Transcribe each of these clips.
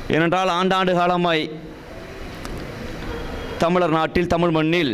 ஏனென்றால் ஆண்டாண்டு காலமாய் தமிழர் நாட்டில் தமிழ் மண்ணில்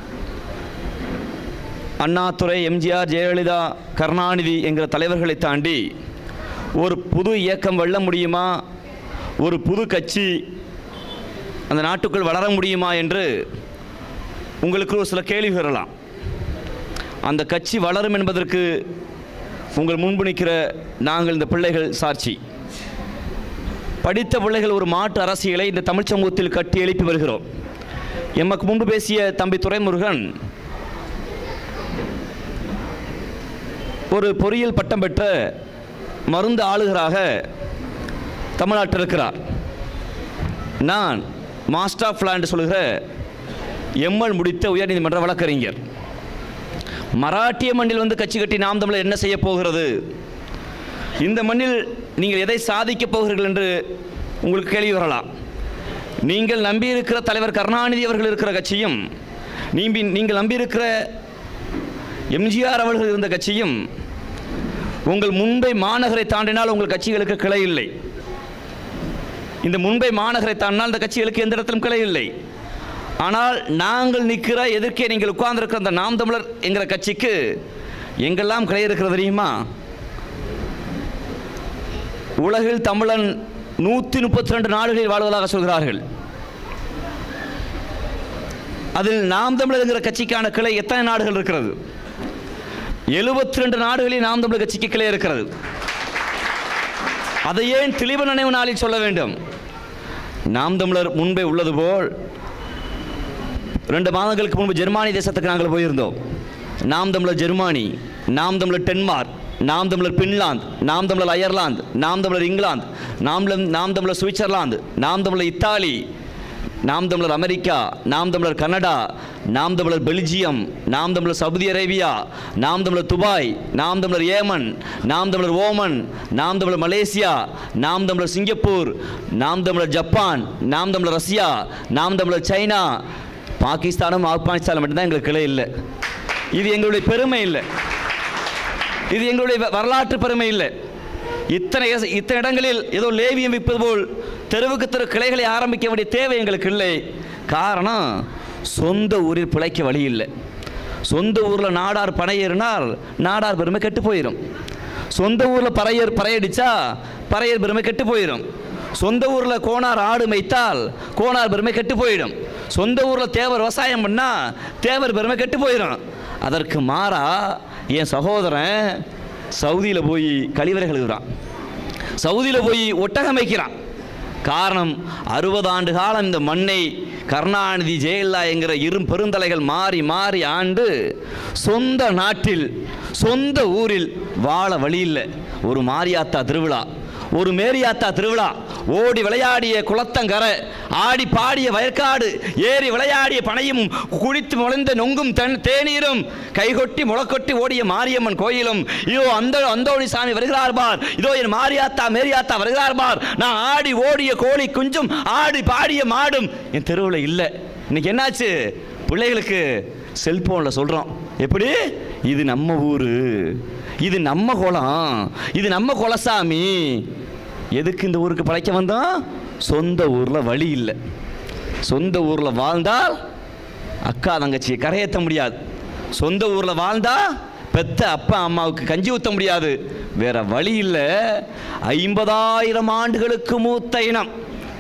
அண்ணாதுரை எம்ஜிஆர் ஜெயலலிதா கருணாநிதி என்கிற தலைவர்களை தாண்டி ஒரு புது இயக்கம் வெல்ல முடியுமா ஒரு புது கட்சி அந்த நாட்டுக்குள் வளர முடியுமா என்று உங்களுக்கு ஒரு சில கேள்வி வரலாம் அந்த கட்சி வளரும் என்பதற்கு உங்கள் முன்பு நிற்கிற நாங்கள் இந்த பிள்ளைகள் சாட்சி படித்த பிள்ளைகள் ஒரு மாட்டு அரசியலை இந்த தமிழ் சமூகத்தில் கட்டி எழுப்பி வருகிறோம் எமக்கு முன்பு பேசிய தம்பி துரைமுருகன் ஒரு பொறியியல் பட்டம் பெற்ற மருந்து ஆளுகராக தமிழ்நாட்டில் இருக்கிறார் நான் மாஸ்டர் ஆஃப் லேண்ட் சொல்கிற எம்எல் முடித்த உயர்நீதிமன்ற வழக்கறிஞர் மராட்டிய மண்ணில் வந்து கட்சி கட்டி நாம் தமிழர் என்ன செய்ய போகிறது இந்த மண்ணில் நீங்கள் எதை சாதிக்கப் போகிறீர்கள் என்று உங்களுக்கு கேள்வி வரலாம் நீங்கள் நம்பியிருக்கிற தலைவர் கருணாநிதி அவர்கள் இருக்கிற கட்சியும் நீம்பி நீங்கள் நம்பியிருக்கிற எம்ஜிஆர் அவர்கள் இருந்த கட்சியும் உங்கள் மும்பை மாநகரை தாண்டினால் உங்கள் கட்சிகளுக்கு கிளை இல்லை இந்த மும்பை மாநகரை தாண்டினால் இந்த கட்சிகளுக்கு எந்த இடத்திலும் கிளை இல்லை ஆனால் நாங்கள் நிற்கிற எதிர்க்கே நீங்கள் உட்கார்ந்திருக்கிற அந்த நாம் தமிழர் என்கிற கட்சிக்கு எங்கெல்லாம் கிளை இருக்கிறது தெரியுமா உலகில் தமிழன் நூற்றி முப்பத்தி ரெண்டு நாடுகளில் வாழ்வதாக சொல்கிறார்கள் அதில் நாம் தமிழர் என்கிற கட்சிக்கான கிளை எத்தனை நாடுகள் இருக்கிறது எழுபத்தி ரெண்டு நாடுகளில் நாம் தமிழர் கட்சிக்கு கிளை இருக்கிறது அதை ஏன் தெளிவு நினைவு நாளில் சொல்ல வேண்டும் நாம் தமிழர் முன்பே உள்ளது போல் ரெண்டு மாதங்களுக்கு முன்பு ஜெர்மானி தேசத்துக்கு நாங்கள் போயிருந்தோம் நாம் தமிழர் ஜெர்மானி நாம் தமிழர் டென்மார்க் நாம் தமிழர் பின்லாந்து நாம் தமிழர் அயர்லாந்து நாம் தமிழர் இங்கிலாந்து நாம் நாம் தமிழர் சுவிட்சர்லாந்து நாம் தமிழர் இத்தாலி நாம் தமிழர் அமெரிக்கா நாம் தமிழர் கனடா நாம் தமிழர் பெல்ஜியம் நாம் தமிழர் சவுதி அரேபியா நாம் தமிழர் துபாய் நாம் தமிழர் ஏமன் நாம் தமிழர் ஓமன் நாம் தமிழர் மலேசியா நாம் தமிழர் சிங்கப்பூர் நாம் தமிழர் ஜப்பான் நாம் தமிழர் ரஷ்யா நாம் தமிழர் சைனா பாகிஸ்தானும் ஆப்கானிஸ்தானும் மட்டும்தான் எங்களுக்கு கிளை இல்லை இது எங்களுடைய பெருமை இல்லை இது எங்களுடைய வ- வரலாற்று பெருமை இல்லை இத்தனை இஸ்- இத்தனை இடங்களில் ஏதோ லேவியம் விற்பது போல் தெருவுக்கு தெரு கிளைகளை ஆரம்பிக்க வேண்டிய தேவை எங்களுக்கு இல்லை காரணம் சொந்த ஊரில் பிழைக்க வழி இல்லை சொந்த ஊரில் நாடார் பனையேறினால் நாடார் பெருமை கெட்டு போயிடும் சொந்த ஊரில் பறையர் பறையடிச்சா பறையர் பெருமை கெட்டு போயிடும் சொந்த ஊரில் கோனார் ஆடு மேய்த்தால் கோனார் பெருமை கெட்டு போயிடும் சொந்த ஊரில் தேவர் விவசாயம் பண்ணா தேவர் பெருமை கெட்டு போயிடும் அதற்கு மாறா என் சகோதரன் சவுதியில் போய் கழிவறை கழுவுறான் சவுதியில் போய் ஒட்டகம் வைக்கிறான் காரணம் அறுபது ஆண்டு காலம் இந்த மண்ணை கருணாநிதி ஜெயலலிதா என்கிற இரு பெருந்தலைகள் மாறி மாறி ஆண்டு சொந்த நாட்டில் சொந்த ஊரில் வாழ வழி இல்லை ஒரு மாரியாத்தா திருவிழா ஒரு மேரியாத்தா திருவிழா ஓடி விளையாடிய குளத்தங்கரை ஆடி பாடிய வயற்காடு ஏறி விளையாடிய பனையும் குடித்து முளைந்த நொங்கும் தென் தேநீரும் கைகொட்டி முளக்கொட்டி ஓடிய மாரியம்மன் கோயிலும் இதோ அந்த அந்தோணி சாமி வருகிறார் பார் இதோ என் மாரியாத்தா மேரியாத்தா வருகிறார் பார் நான் ஆடி ஓடிய கோழி குஞ்சும் ஆடி பாடிய மாடும் என் தெருவில் இல்லை இன்னைக்கு என்னாச்சு பிள்ளைகளுக்கு செல்போனில் சொல்கிறோம் எப்படி இது நம்ம ஊரு இது நம்ம குளம் இது நம்ம குலசாமி எதுக்கு இந்த ஊருக்கு பழைக்க வந்தோம் சொந்த ஊரில் வழி இல்லை சொந்த ஊரில் வாழ்ந்தால் அக்கா தங்கச்சியை கரையேற்ற முடியாது சொந்த ஊரில் வாழ்ந்தா பெத்த அப்பா அம்மாவுக்கு கஞ்சி ஊற்ற முடியாது வேற வழி இல்லை ஐம்பதாயிரம் ஆண்டுகளுக்கு மூத்த இனம்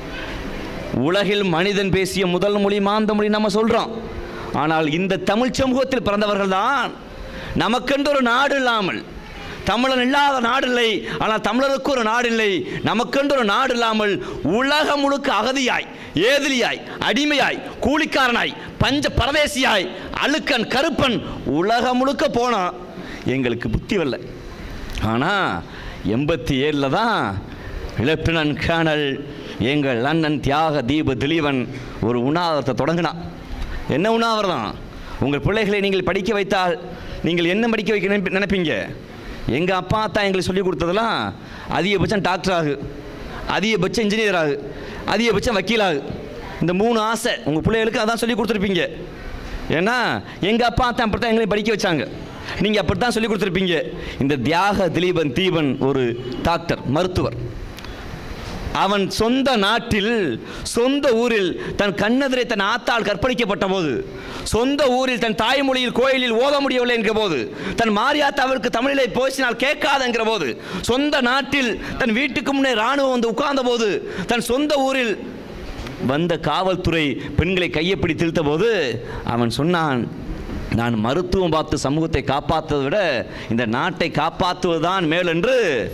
உலகில் மனிதன் பேசிய முதல் மொழி மாந்த மொழி நம்ம சொல்றோம் ஆனால் இந்த தமிழ் சமூகத்தில் பிறந்தவர்கள் தான் நமக்கென்று ஒரு நாடு இல்லாமல் தமிழன் இல்லாத நாடு இல்லை ஆனால் தமிழருக்கு ஒரு நாடு இல்லை நமக்கென்று ஒரு நாடு இல்லாமல் உலகம் முழுக்க அகதியாய் ஏதிலியாய் அடிமையாய் கூலிக்காரனாய் பஞ்ச பரதேசியாய் அழுக்கன் கருப்பன் உலகம் முழுக்க போனான் எங்களுக்கு புத்தி வரல ஆனால் எண்பத்தி ஏழில் தான் லெப்டினன்ட் கேர்னல் எங்கள் அண்ணன் தியாக தீப திலீபன் ஒரு உண்ணாவிரத்தை தொடங்கினான் என்ன உண்ணாவிரதம் உங்கள் பிள்ளைகளை நீங்கள் படிக்க வைத்தால் நீங்கள் என்ன படிக்க வைக்க நினைப்பி- நினைப்பீங்க எங்கள் அப்பா தான் எங்களுக்கு சொல்லி கொடுத்ததெல்லாம் அதிகபட்சம் டாக்டர் ஆகு அதிகபட்சம் இன்ஜினியர் ஆகு அதிகபட்சம் வக்கீல் ஆகு இந்த மூணு ஆசை உங்கள் பிள்ளைகளுக்கு அதான் சொல்லி கொடுத்துருப்பீங்க ஏன்னா எங்கள் அப்பா தான் அப்படி தான் எங்களை படிக்க வச்சாங்க நீங்கள் அப்படி தான் சொல்லி கொடுத்துருப்பீங்க இந்த தியாக திலீபன் தீபன் ஒரு டாக்டர் மருத்துவர் அவன் சொந்த நாட்டில் சொந்த ஊரில் தன் கண்ணெதிரே தன் ஆத்தால் கற்பழிக்கப்பட்ட போது சொந்த ஊரில் தன் தாய்மொழியில் கோயிலில் ஓத முடியவில்லை என்கிற போது தன் மாரியாத்தாவிற்கு தமிழிலே பேசினால் கேட்காது என்கிற போது சொந்த நாட்டில் தன் வீட்டுக்கு முன்னே ராணுவம் வந்து உட்கார்ந்த போது தன் சொந்த ஊரில் வந்த காவல்துறை பெண்களை கையை பிடித்து இழுத்த போது அவன் சொன்னான் நான் மருத்துவம் பார்த்து சமூகத்தை காப்பாற்றுவதை விட இந்த நாட்டை காப்பாற்றுவதுதான் மேல் என்று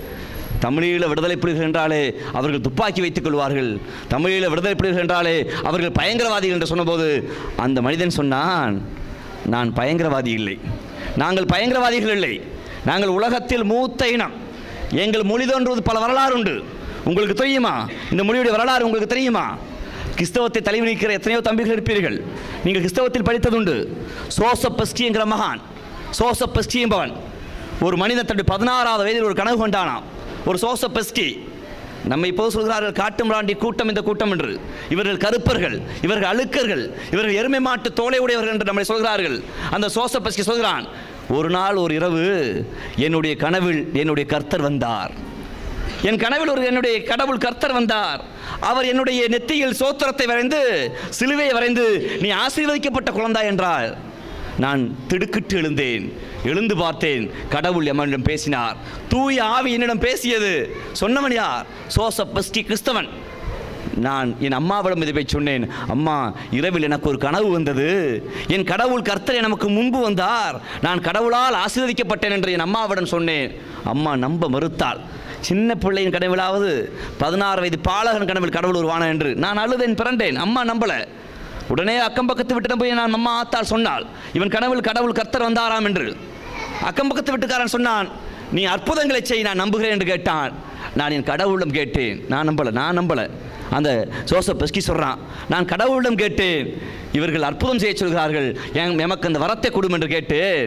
தமிழீழ விடுதலை புலிகள் என்றாலே அவர்கள் துப்பாக்கி வைத்துக் கொள்வார்கள் தமிழீழ விடுதலை புலிகள் என்றாலே அவர்கள் பயங்கரவாதிகள் என்று சொன்னபோது அந்த மனிதன் சொன்னான் நான் பயங்கரவாதி இல்லை நாங்கள் பயங்கரவாதிகள் இல்லை நாங்கள் உலகத்தில் மூத்த இனம் எங்கள் மொழி தோன்றுவது பல வரலாறு உண்டு உங்களுக்கு தெரியுமா இந்த மொழியுடைய வரலாறு உங்களுக்கு தெரியுமா கிறிஸ்தவத்தை தலைவி நிற்கிற எத்தனையோ தம்பிகள் இருப்பீர்கள் நீங்கள் கிறிஸ்தவத்தில் படித்ததுண்டு சோசப் பெஸ்கி என்கிற மகான் சோசப் பெஸ்கி என்பவன் ஒரு மனிதன் தன்னுடைய பதினாறாவது வயதில் ஒரு கனவு கொண்டானாம் ஒரு சோசப் பெஸ்கி நம்ம இப்போது சொல்கிறார்கள் காட்டுமிராண்டி கூட்டம் இந்த கூட்டம் என்று இவர்கள் கருப்பர்கள் இவர்கள் அழுக்கர்கள் இவர்கள் எருமை மாட்டு தோலை உடையவர்கள் என்று நம்மை சொல்கிறார்கள் அந்த சோசப் பெஸ்கி சொல்கிறான் ஒரு நாள் ஒரு இரவு என்னுடைய கனவில் என்னுடைய கர்த்தர் வந்தார் என் கனவில் ஒரு என்னுடைய கடவுள் கர்த்தர் வந்தார் அவர் என்னுடைய நெத்தியில் சோத்திரத்தை வரைந்து சிலுவையை வரைந்து நீ ஆசீர்வதிக்கப்பட்ட குழந்தாய் என்றார் நான் திடுக்கிட்டு எழுந்தேன் எழுந்து பார்த்தேன் கடவுள் எம்மனிடம் பேசினார் தூய ஆவி என்னிடம் பேசியது சொன்னவன் யார் சோசப் பெஸ்கி கிறிஸ்தவன் நான் என் அம்மாவிடம் இதை போய் சொன்னேன் அம்மா இரவில் எனக்கு ஒரு கனவு வந்தது என் கடவுள் கர்த்தர் நமக்கு முன்பு வந்தார் நான் கடவுளால் ஆசீர்வதிக்கப்பட்டேன் என்று என் அம்மாவிடம் சொன்னேன் அம்மா நம்ப மறுத்தாள் சின்ன பிள்ளையின் கனவிலாவது பதினாறு வயது பாலகன் கனவில் கடவுள் உருவான என்று நான் அழுதேன் பிறண்டேன் அம்மா நம்பல உடனே அக்கம் பக்கத்து விட்டு போய் நான் அம்மா ஆத்தாள் சொன்னாள் இவன் கனவில் கடவுள் கர்த்தர் வந்தாராம் என்று அக்கம் பக்கத்து வீட்டுக்காரன் சொன்னான் நீ அற்புதங்களை செய் நான் நம்புகிறேன் என்று கேட்டான் நான் என் கடவுளிடம் கேட்டேன் நான் நம்பல நான் நம்பல அந்த ஜோசப் பெஸ்கி சொல்றான் நான் கடவுளிடம் கேட்டேன் இவர்கள் அற்புதம் செய்ய சொல்கிறார்கள் என் எமக்கு அந்த வரத்தை கொடும் என்று கேட்டேன்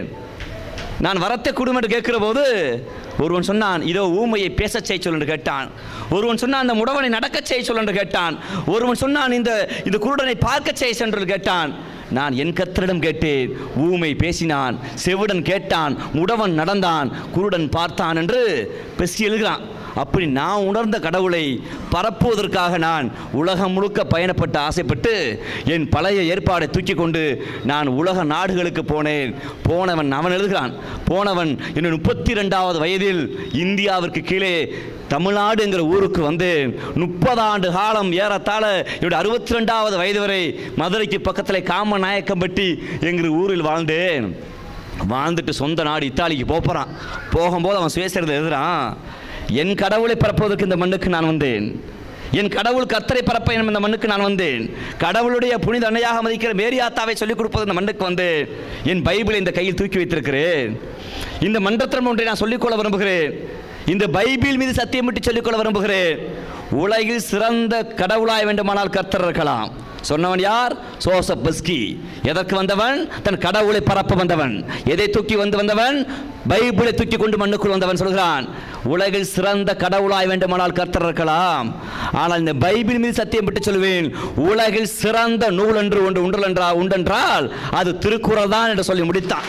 நான் வரத்தை கொடும் என்று கேட்கிற போது ஒருவன் சொன்னான் இதோ ஊமையை பேசச் செய்ய சொல் என்று கேட்டான் ஒருவன் சொன்னான் அந்த முடவனை நடக்கச் செய்ய சொல் என்று கேட்டான் ஒருவன் சொன்னான் இந்த இந்த குருடனை பார்க்கச் செய்ய சென்று கேட்டான் நான் என் கர்த்தரிடம் கேட்டேன் ஊமை பேசினான் செவிடன் கேட்டான் முடவன் நடந்தான் குருடன் பார்த்தான் என்று பெசி எழுகிறான் அப்படி நான் உணர்ந்த கடவுளை பரப்புவதற்காக நான் உலகம் முழுக்க பயணப்பட்டு ஆசைப்பட்டு என் பழைய ஏற்பாடை தூக்கி கொண்டு நான் உலக நாடுகளுக்கு போனேன் போனவன் அவன் எழுதுகிறான் போனவன் இன்னும் முப்பத்தி ரெண்டாவது வயதில் இந்தியாவிற்கு கீழே தமிழ்நாடு என்கிற ஊருக்கு வந்து முப்பது ஆண்டு காலம் ஏறத்தாழ என்னுடைய அறுபத்தி ரெண்டாவது வயது வரை மதுரைக்கு பக்கத்தில் காம நாயக்கம்பட்டி என்கிற ஊரில் வாழ்ந்தேன் வாழ்ந்துட்டு சொந்த நாடு இத்தாலிக்கு போப் போகிறான் போகும்போது அவன் சுயசரிதை எழுதுறான் என் கடவுளை பரப்புவதற்கு இந்த மண்ணுக்கு நான் வந்தேன் என் கடவுள் கர்த்தரை பரப்ப எனும் இந்த மண்ணுக்கு நான் வந்தேன் கடவுளுடைய புனித அன்னையாக மதிக்கிற மேரியாத்தாவை சொல்லிக் கொடுப்பது இந்த மண்ணுக்கு வந்தேன் என் பைபிளை இந்த கையில் தூக்கி வைத்திருக்கிறேன் இந்த மன்றத்திரம் ஒன்றை நான் சொல்லிக்கொள்ள விரும்புகிறேன் இந்த பைபிள் மீது சத்தியமிட்டு சொல்லிக்கொள்ள விரும்புகிறேன் உலகில் சிறந்த கடவுளாய் வேண்டுமானால் கர்த்தர் இருக்கலாம் சொன்னவன் யார் சோசப் பெஸ்கி எதற்கு வந்தவன் தன் கடவுளை பரப்ப வந்தவன் எதை தூக்கி வந்து வந்தவன் பைபிளை தூக்கி கொண்டு மண்ணுக்குள் வந்தவன் சொல்கிறான் உலகில் சிறந்த கடவுளாய் வேண்டுமானால் கர்த்தர் இருக்கலாம் ஆனால் இந்த பைபிள் மீது சத்தியம் விட்டு சொல்வேன் உலகில் சிறந்த நூல் என்று ஒன்று உண்டென்றா உண்டென்றால் அது திருக்குறள் தான் என்று சொல்லி முடித்தான்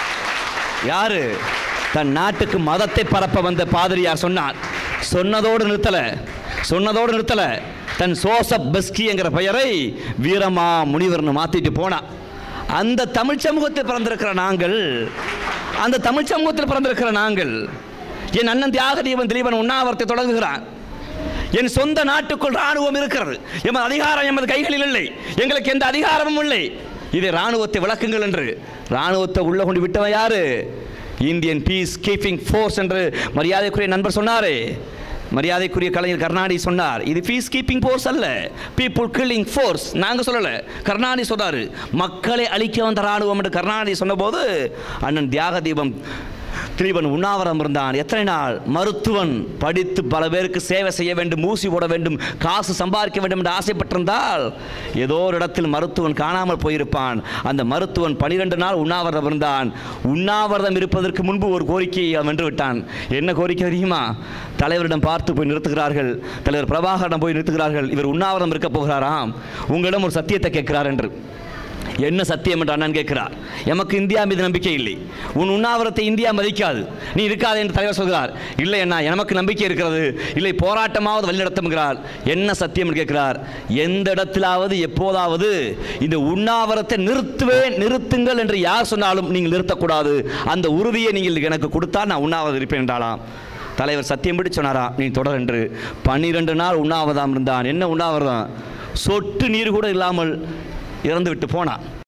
யாரு தன் நாட்டுக்கு மதத்தை பரப்ப வந்த பாதிரியார் சொன்னார் சொன்னதோடு நிறுத்தல சொன்னதோடு நிறுத்தல தன் சோசப் பெஸ்கி என்கிற பெயரை வீரமா முனிவர்னு மாத்திட்டு போனான் அந்த தமிழ் சமூகத்தில் பிறந்திருக்கிற நாங்கள் அந்த தமிழ் சமூகத்தில் பிறந்திருக்கிற நாங்கள் என் அண்ணன் தியாக தீபன் திலீபன் உண்ணாவிரத்தை தொடங்குகிறான் என் சொந்த நாட்டுக்குள் ராணுவம் இருக்கிறது எமது அதிகாரம் எமது கைகளில் இல்லை எங்களுக்கு எந்த அதிகாரமும் இல்லை இதை ராணுவத்தை விளக்குங்கள் என்று ராணுவத்தை உள்ள கொண்டு விட்டவன் யாரு இந்தியன் பீஸ் கீப்பிங் ஃபோர்ஸ் என்று மரியாதைக்குரிய நண்பர் சொன்னாரே மரியாதைக்குரிய கலைஞர் கருணாநிதி சொன்னார் இது பீஸ் கீப்பிங் ஃபோர்ஸ் அல்ல பீப்புள் கில்லிங் ஃபோர்ஸ் நாங்கள் சொல்லலை கருணாநிதி சொன்னார் மக்களை அழிக்க வந்த ராணுவம் என்று கருணாநிதி சொன்னபோது அண்ணன் தியாக தீபம் திலீபன் உண்ணாவிரம் இருந்தான் எத்தனை நாள் மருத்துவன் படித்து பல பேருக்கு சேவை செய்ய வேண்டும் ஊசி போட வேண்டும் காசு சம்பாதிக்க வேண்டும் என்று ஆசைப்பட்டிருந்தால் ஏதோ ஒரு இடத்தில் மருத்துவன் காணாமல் போயிருப்பான் அந்த மருத்துவன் பனிரெண்டு நாள் உண்ணாவிரதம் இருந்தான் உண்ணாவிரதம் இருப்பதற்கு முன்பு ஒரு கோரிக்கையை அவன் வென்று விட்டான் என்ன கோரிக்கை தெரியுமா தலைவரிடம் பார்த்து போய் நிறுத்துகிறார்கள் தலைவர் பிரபாகரிடம் போய் நிறுத்துகிறார்கள் இவர் உண்ணாவிரதம் இருக்க போகிறாராம் உங்களிடம் ஒரு சத்தியத்தை கேட்கிறார் என்று என்ன சத்தியம் என்று அண்ணன் கேட்கிறார் எமக்கு இந்தியா மீது நம்பிக்கை இல்லை உன் உண்ணாவிரத்தை இந்தியா மதிக்காது நீ இருக்காது என்று தலைவர் சொல்கிறார் இல்லை அண்ணா எனக்கு நம்பிக்கை இருக்கிறது இல்லை போராட்டமாவது வழிநடத்துகிறார் என்ன சத்தியம் என்று கேட்கிறார் எந்த இடத்திலாவது எப்போதாவது இந்த உண்ணாவிரத்தை நிறுத்துவேன் நிறுத்துங்கள் என்று யார் சொன்னாலும் நீங்கள் நிறுத்தக்கூடாது அந்த உறுதியை நீங்கள் எனக்கு கொடுத்தால் நான் உண்ணாவிரதம் இருப்பேன் என்றாலாம் தலைவர் சத்தியம்படி சொன்னாரா நீ தொடர் என்று பன்னிரண்டு நாள் உண்ணாவிரதம் இருந்தான் என்ன உண்ணாவிரதம் சொட்டு நீர் கூட இல்லாமல் இறந்து விட்டு போனான்